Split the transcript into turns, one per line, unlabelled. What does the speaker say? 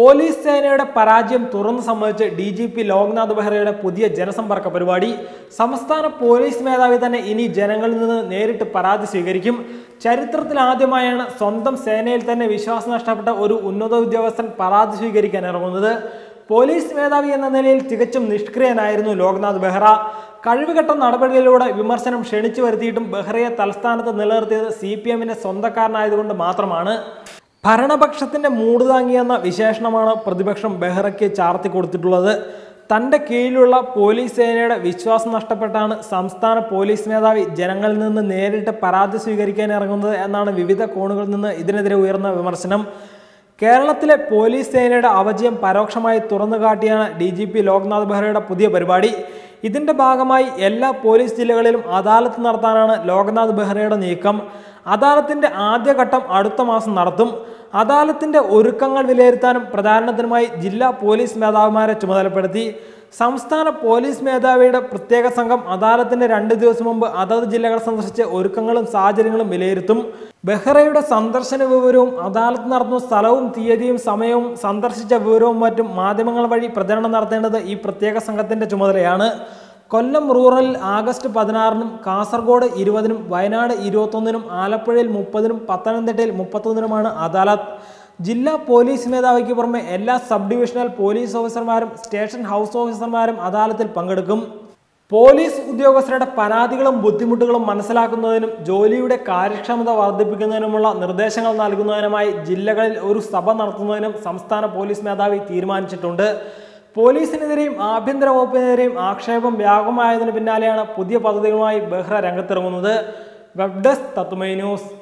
police സേനയുടെ പരാജയം തുറന്നു സമ്മതിച്ച് ഡി ജി പി ലോക്നാഥ് ബെഹ്റയുടെ പുതിയ ജനസമ്പർക്ക പരിപാടി സംസ്ഥാന പോലീസ് മേധാവി തന്നെ ഇനി ജനങ്ങളിൽ നിന്ന് നേരിട്ട് പരാതി സ്വീകരിക്കും ചരിത്രത്തിൽ ആദ്യമായാണ് സ്വന്തം സേനയിൽ തന്നെ വിശ്വാസം നഷ്ടപ്പെട്ട ഒരു ഉന്നത ഉദ്യോഗസ്ഥൻ പരാതി സ്വീകരിക്കാൻ ഇറങ്ങുന്നത് പോലീസ് മേധാവി എന്ന നിലയിൽ തികച്ചും നിഷ്ക്രിയനായിരുന്നു ലോക്നാഥ് ബെഹ്റ കഴിവുകെട്ട നടപടികളിലൂടെ വിമർശനം ക്ഷണിച്ചു വരുത്തിയിട്ടും ബെഹ്റയെ തലസ്ഥാനത്ത് നിലനിർത്തിയത് സി പി എമ്മിന്റെ സ്വന്തക്കാരനായതുകൊണ്ട് മാത്രമാണ് ഭരണപക്ഷത്തിന്റെ മൂട് താങ്ങിയെന്ന വിശേഷണമാണ് പ്രതിപക്ഷം ബെഹ്റയ്ക്ക് ചാർത്തി കൊടുത്തിട്ടുള്ളത് തന്റെ കീഴിലുള്ള പോലീസ് സേനയുടെ വിശ്വാസം നഷ്ടപ്പെട്ടാണ് സംസ്ഥാന പോലീസ് മേധാവി ജനങ്ങളിൽ നിന്ന് നേരിട്ട് പരാതി സ്വീകരിക്കാൻ ഇറങ്ങുന്നത് എന്നാണ് വിവിധ കോണുകളിൽ നിന്ന് ഇതിനെതിരെ ഉയർന്ന വിമർശനം കേരളത്തിലെ പോലീസ് സേനയുടെ അവജയം പരോക്ഷമായി തുറന്നു കാട്ടിയാണ് ഡി ജി പി ലോക്നാഥ് ബെഹ്റയുടെ പുതിയ പരിപാടി ഇതിന്റെ ഭാഗമായി എല്ലാ പോലീസ് ജില്ലകളിലും അദാലത്ത് നടത്താനാണ് ലോക്നാഥ് ബെഹ്റയുടെ നീക്കം അദാലത്തിന്റെ ആദ്യഘട്ടം അടുത്ത മാസം നടത്തും അദാലത്തിന്റെ ഒരുക്കങ്ങൾ വിലയിരുത്താനും പ്രചാരണത്തിനുമായി ജില്ലാ പോലീസ് മേധാവിമാരെ ചുമതലപ്പെടുത്തി സംസ്ഥാന പോലീസ് മേധാവിയുടെ പ്രത്യേക സംഘം അദാലത്തിന്റെ രണ്ട് ദിവസം മുമ്പ് അതത് ജില്ലകൾ സന്ദർശിച്ച് ഒരുക്കങ്ങളും സാഹചര്യങ്ങളും വിലയിരുത്തും ബെഹ്റയുടെ സന്ദർശന വിവരവും അദാലത്ത് നടത്തുന്ന സ്ഥലവും തീയതിയും സമയവും സന്ദർശിച്ച വിവരവും മറ്റും മാധ്യമങ്ങൾ വഴി പ്രചരണം നടത്തേണ്ടത് ഈ പ്രത്യേക സംഘത്തിന്റെ ചുമതലയാണ് കൊല്ലം റൂറലിൽ ആഗസ്റ്റ് പതിനാറിനും കാസർഗോഡ് ഇരുപതിനും വയനാട് ഇരുപത്തൊന്നിനും ആലപ്പുഴയിൽ മുപ്പതിനും പത്തനംതിട്ടയിൽ മുപ്പത്തൊന്നിനുമാണ് അദാലത്ത് ജില്ലാ പോലീസ് മേധാവിക്ക് പുറമെ എല്ലാ സബ് ഡിവിഷണൽ പോലീസ് ഓഫീസർമാരും സ്റ്റേഷൻ ഹൗസ് ഓഫീസർമാരും അദാലത്തിൽ പങ്കെടുക്കും പോലീസ് ഉദ്യോഗസ്ഥരുടെ പരാതികളും ബുദ്ധിമുട്ടുകളും മനസ്സിലാക്കുന്നതിനും ജോലിയുടെ കാര്യക്ഷമത വർദ്ധിപ്പിക്കുന്നതിനുമുള്ള നിർദ്ദേശങ്ങൾ നൽകുന്നതിനുമായി ജില്ലകളിൽ ഒരു സഭ നടത്തുന്നതിനും സംസ്ഥാന പോലീസ് മേധാവി തീരുമാനിച്ചിട്ടുണ്ട് പോലീസിനെതിരെയും ആഭ്യന്തര വകുപ്പിനെതിരെയും ആക്ഷേപം വ്യാപകമായതിനു പിന്നാലെയാണ് പുതിയ പദ്ധതികളുമായി ബെഹ്റ രംഗത്തിറങ്ങുന്നത് വെബ് ഡെസ്ക് തത്തുമൈ ന്യൂസ്